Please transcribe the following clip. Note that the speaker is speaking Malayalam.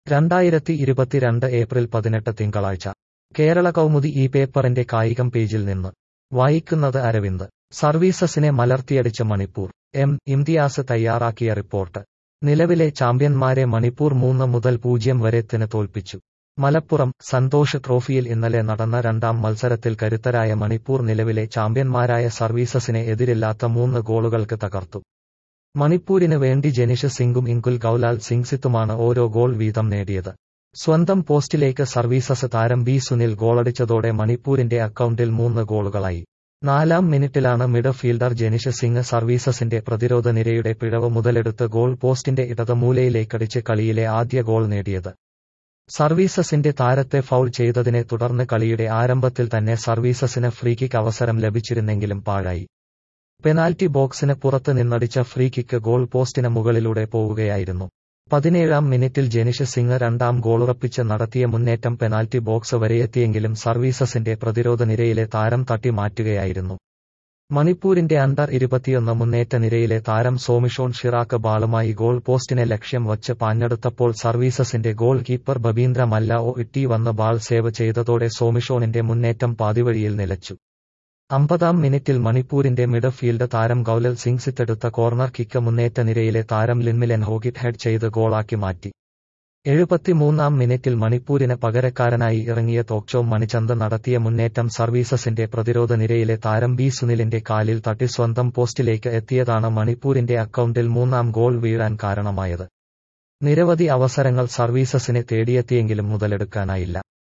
രണ്ടായിരത്തി ഇരുപത്തിരണ്ട് ഏപ്രിൽ പതിനെട്ട് തിങ്കളാഴ്ച കേരള കൗമുദി ഈ പേപ്പറിന്റെ കായികം പേജിൽ നിന്ന് വായിക്കുന്നത് അരവിന്ദ് സർവീസസിനെ മലർത്തിയടിച്ച മണിപ്പൂർ എം ഇംതിയാസ് തയ്യാറാക്കിയ റിപ്പോർട്ട് നിലവിലെ ചാമ്പ്യന്മാരെ മണിപ്പൂർ മൂന്ന് മുതൽ പൂജ്യം വരെത്തിന് തോൽപ്പിച്ചു മലപ്പുറം സന്തോഷ് ട്രോഫിയിൽ ഇന്നലെ നടന്ന രണ്ടാം മത്സരത്തിൽ കരുത്തരായ മണിപ്പൂർ നിലവിലെ ചാമ്പ്യന്മാരായ സർവീസസിനെ എതിരില്ലാത്ത മൂന്ന് ഗോളുകൾക്ക് തകർത്തു മണിപ്പൂരിന് വേണ്ടി ജനിഷ് സിംഗും ഇങ്കുൽ ഗൌലാൽ സിംഗ്സിത്തുമാണ് ഓരോ ഗോൾ വീതം നേടിയത് സ്വന്തം പോസ്റ്റിലേക്ക് സർവീസസ് താരം ബി സുനിൽ ഗോളടിച്ചതോടെ മണിപ്പൂരിന്റെ അക്കൗണ്ടിൽ മൂന്ന് ഗോളുകളായി നാലാം മിനിറ്റിലാണ് മിഡ് ഫീൽഡർ ജനിഷ് സിംഗ് സർവീസസിന്റെ പ്രതിരോധ നിരയുടെ പിഴവ് മുതലെടുത്ത് ഗോൾ പോസ്റ്റിന്റെ ഇടതുമൂലയിലേക്കടിച്ച് കളിയിലെ ആദ്യ ഗോൾ നേടിയത് സർവീസസിന്റെ താരത്തെ ഫൗൾ ചെയ്തതിനെ തുടർന്ന് കളിയുടെ ആരംഭത്തിൽ തന്നെ സർവീസസിന് ഫ്രീകിക്ക് അവസരം ലഭിച്ചിരുന്നെങ്കിലും പാഴായി പെനാൽറ്റി ബോക്സിന് പുറത്ത് നിന്നടിച്ച ഫ്രീ കിക്ക് ഗോൾ പോസ്റ്റിന് മുകളിലൂടെ പോവുകയായിരുന്നു പതിനേഴാം മിനിറ്റിൽ ജനിഷ് സിംഗ് രണ്ടാം ഗോളുറപ്പിച്ച് നടത്തിയ മുന്നേറ്റം പെനാൽറ്റി ബോക്സ് വരെയെത്തിയെങ്കിലും സർവീസസിന്റെ പ്രതിരോധ നിരയിലെ താരം തട്ടി മാറ്റുകയായിരുന്നു മണിപ്പൂരിന്റെ അണ്ടർ ഇരുപത്തിയൊന്ന് മുന്നേറ്റ നിരയിലെ താരം സോമിഷോൺ ഷിറാക്ക് ബാളുമായി ഗോൾ പോസ്റ്റിനെ ലക്ഷ്യം വച്ച് പാഞ്ഞെടുത്തപ്പോൾ സർവീസസിന്റെ ഗോൾ കീപ്പർ ബബീന്ദ്ര മല്ല ഒ ഇട്ടി വന്ന് ബാൾ സേവ് ചെയ്തതോടെ സോമിഷോണിന്റെ മുന്നേറ്റം പാതിവഴിയിൽ നിലച്ചു അമ്പതാം മിനിറ്റിൽ മണിപ്പൂരിന്റെ മിഡ് ഫീൽഡ് താരം ഗൌലൽ സിംഗ് സിത്തെടുത്ത കോർണർ കിക്ക് മുന്നേറ്റ നിരയിലെ താരം ലിൻമിലൻ ഹോഗിറ്റ് ഹെഡ് ചെയ്ത് ഗോളാക്കി മാറ്റി എഴുപത്തിമൂന്നാം മിനിറ്റിൽ മണിപ്പൂരിന് പകരക്കാരനായി ഇറങ്ങിയ തോക്ചോ മണിചന്ദ് നടത്തിയ മുന്നേറ്റം സർവീസസിന്റെ പ്രതിരോധ നിരയിലെ താരം ബി സുനിലിന്റെ കാലിൽ തട്ടി സ്വന്തം പോസ്റ്റിലേക്ക് എത്തിയതാണ് മണിപ്പൂരിന്റെ അക്കൗണ്ടിൽ മൂന്നാം ഗോൾ വീഴാൻ കാരണമായത് നിരവധി അവസരങ്ങൾ സർവീസസിനെ തേടിയെത്തിയെങ്കിലും മുതലെടുക്കാനായില്ല